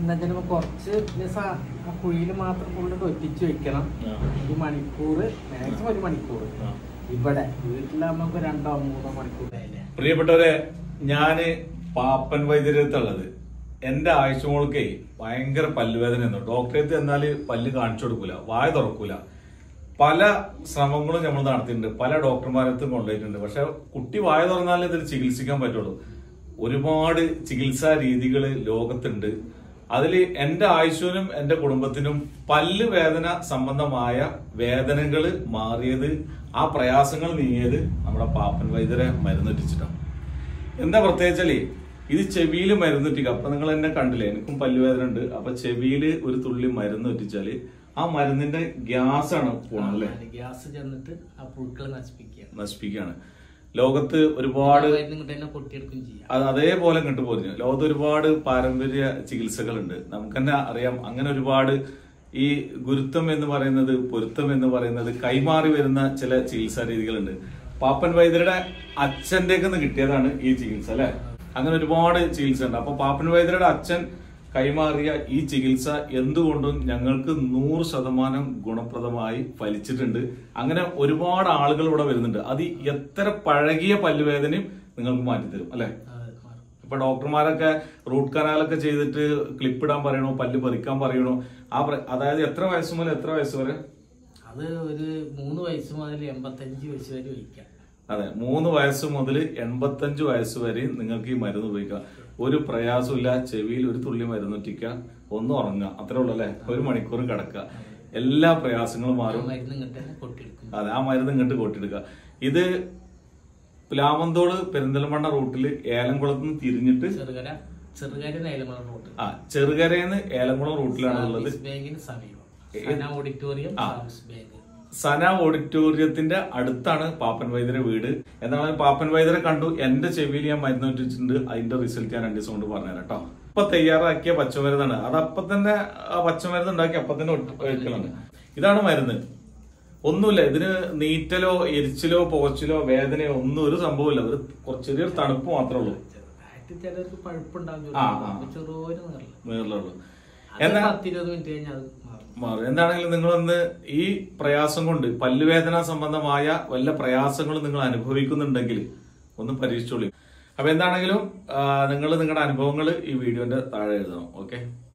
എന്താ വെച്ചാൽ കുറച്ച് ദിവസം ആ- ആ കുഴിയിൽ മാത്രം ഫുള്ള് തൊറ്റിച്ച് വെക്കണം ഒരു മണിക്കൂർ മാക്സിമം ഒരു മണിക്കൂർ ഇവിടെ വീട്ടിലാകുമ്പോ രണ്ടോ മൂന്നോ മണിക്കൂർ ആയില്ലേ പ്രിയപ്പെട്ടവരെ ഞാന് പാപ്പൻ വൈദ്യരത്തുള്ളത് എന്റെ ആഴ്ചമോൾക്കേ ഭയങ്കര പല്ലുവേദനയായിരുന്നു ഡോക്ടറെ ചെന്നാല് പല്ല് കാണിച്ചു കൊടുക്കൂല വായ തുറക്കൂല പല ശ്രമങ്ങളും നമ്മൾ നടത്തിയിട്ടുണ്ട് പല ഡോക്ടർമാരത്തും കൊണ്ടുപോയിട്ടുണ്ട് പക്ഷെ കുട്ടി വായ തുറന്നാലേ ഇതിൽ ചികിത്സിക്കാൻ പറ്റുള്ളൂ ഒരുപാട് ചികിത്സാ രീതികൾ ലോകത്തുണ്ട് അതിൽ എന്റെ ആയുഷ്വനും എന്റെ കുടുംബത്തിനും പല്ല് വേദന സംബന്ധമായ വേദനകൾ മാറിയത് ആ പ്രയാസങ്ങൾ നീങ്ങിയത് നമ്മുടെ പാപ്പൻ വൈദ്യരെ മരുന്നെത്തിച്ചിട്ടാണ് എന്താ പ്രത്യേകിച്ചാലേ ഇത് ചെവിയിൽ മരുന്നെത്തിക്കുക അപ്പൊ നിങ്ങൾ എന്നെ കണ്ടില്ലേ എനിക്കും പല്ലുവേദന ഉണ്ട് അപ്പൊ ചെവിയിൽ ഒരു തുള്ളി മരുന്ന് എത്തിച്ചാല് ആ മരുന്നിന്റെ ഗ്യാസ് ആണ് പോണത് അല്ലേ ഗ്യാസ് ചെന്നിട്ട് ആ പുഴുക്കളെ നശിപ്പിക്കുക നശിപ്പിക്കുകയാണ് ലോകത്ത് ഒരുപാട് ഇങ്ങോട്ട് തന്നെ പൊട്ടിയെടുക്കുകയും ചെയ്യാം അത് അതേപോലെ കണ്ടു പോരുന്നു ലോകത്ത് ഒരുപാട് പാരമ്പര്യ ചികിത്സകളുണ്ട് നമുക്ക് തന്നെ അറിയാം അങ്ങനെ ഒരുപാട് ഈ ഗുരുത്വം എന്ന് പറയുന്നത് പൊരുത്തം എന്ന് പറയുന്നത് കൈമാറി വരുന്ന ചില ചികിത്സാ രീതികളുണ്ട് പാപ്പൻ വൈദ്യരുടെ അച്ഛൻ്റെ നിന്ന് കിട്ടിയതാണ് ഈ ചികിത്സ അല്ലെ അങ്ങനെ ഒരുപാട് ചികിത്സ ഉണ്ട് അപ്പൊ പാപ്പൻ വൈദ്യരുടെ അച്ഛൻ കൈമാറിയ ഈ ചികിത്സ എന്തുകൊണ്ടും ഞങ്ങൾക്ക് നൂറ് ശതമാനം ഗുണപ്രദമായി ഫലിച്ചിട്ടുണ്ട് അങ്ങനെ ഒരുപാട് ആളുകൾ ഇവിടെ വരുന്നുണ്ട് അത് എത്ര പഴകിയ പല്ലുവേദനയും നിങ്ങൾക്ക് മാറ്റിത്തരും അല്ലെ അത് മാറും. ഇപ്പൊ ഡോക്ടർമാരൊക്കെ റൂട്ട് കനാലൊക്കെ ചെയ്തിട്ട് ക്ലിപ്പ് ഇടാൻ പറയണോ പല്ല് പറിക്കാൻ പറയണോ ആ പ്ര- അതായത് എത്ര വയസ്സ് മുതൽ എത്ര വയസ്സ് വരെ അത് ഒരു മൂന്ന് വയസ്സ് മുതൽ എൺപത്തഞ്ച് വയസ്സ് വരെ വയ്ക്കാം അതെ മൂന്ന് വയസ്സ് മുതൽ എൺപത്തഞ്ച് വയസ്സ് വരെ നിങ്ങൾക്ക് ഈ മരുന്ന് ഉപയോഗിക്കാം ഒരു പ്രയാസമില്ല ചെവിയിൽ ഒരു തുള്ളി മരുന്നൊറ്റിക്കുക ഒന്ന് ഉറങ്ങുക അത്രേ ഉള്ളൂ അല്ലെ ഒരു മണിക്കൂർ കിടക്കുക എല്ലാ പ്രയാസങ്ങളും ആ മാറും മരുന്ന് ഇങ്ങോട്ട് തന്നെ പൊട്ടിയെടുക്കും അതെ ആ മരുന്ന് ഇങ്ങോട്ട് കൊട്ടിയെടുക്കുക ഇത് പ്ലാമന്തോട് പെരിന്തൽമണ്ണ റൂട്ടിൽ ഏലംകുളത്ത് നിന്ന് തിരിഞ്ഞിട്ട് ചെറുകര ചെറുകര നേലമല റോഡ് ആ ചെറുകരയെന്ന് ഏലംകുളം റൂട്ടിലാണ് ഉള്ളത് സർവീസ് ബാങ്കിന് സമീപം ഏ- സന ഓഡിറ്റോറിയം ആ. സർവീസ് ബാങ്ക് സന ഓഡിറ്റോറിയത്തിന്റെ അടുത്താണ് പാപ്പൻ വൈദ്യരെ വീട് എന്നാൽ പാപ്പൻ വൈദ്യരെ കണ്ടു എന്റെ ചെവിയിൽ ഞാൻ മരുന്ന് വെച്ചിട്ടുണ്ട് അതിന്റെ റിസൾട്ട് ഞാൻ രണ്ടു ദിവസം കൊണ്ട് പറഞ്ഞുതരാം കേട്ടോ ഇപ്പൊ തയ്യാറാക്കിയ പച്ചമരുന്നാണ് അത് അപ്പൊ തന്നെ ആ പച്ചമരുന്ന് ഉണ്ടാക്കി അപ്പൊ തന്നെ ഒട്ട് ഒഴിക്കലാണ് ഇതാണ് മരുന്ന് ഒന്നുമില്ല ഇതിന് നീറ്റലോ എരിച്ചിലോ പുകച്ചിലോ വേദനയോ ഒന്നും ഒരു സംഭവമില്ല ഒരു കുറച്ച് ചെറിയൊരു തണുപ്പ് മാത്രമേ ഉള്ളൂ ചെറുതായിട്ട് ചിലർക്ക് പഴുപ്പുണ്ടാകും ആ, ആ. ചെറുപോലും നേറില്ല വേറുള്ളൂ അത് എന്നാ പത്തിരുപത് മിനിറ്റ് കഴിഞ്ഞാൽ അത് മാറും മാറും എന്താണെങ്കിലും നിങ്ങളൊന്ന് ഈ പ്രയാസം കൊണ്ട് പല്ലുവേദന സംബന്ധമായ വല്ല പ്രയാസങ്ങളും നിങ്ങൾ അനുഭവിക്കുന്നുണ്ടെങ്കിൽ ഒന്ന് പരീക്ഷിച്ചോളി അപ്പൊ എന്താണെങ്കിലും നിങ്ങൾ നിങ്ങളുടെ അനുഭവങ്ങൾ ഈ വീഡിയോന്റെ താഴെ എഴുതണം ഓക്കെ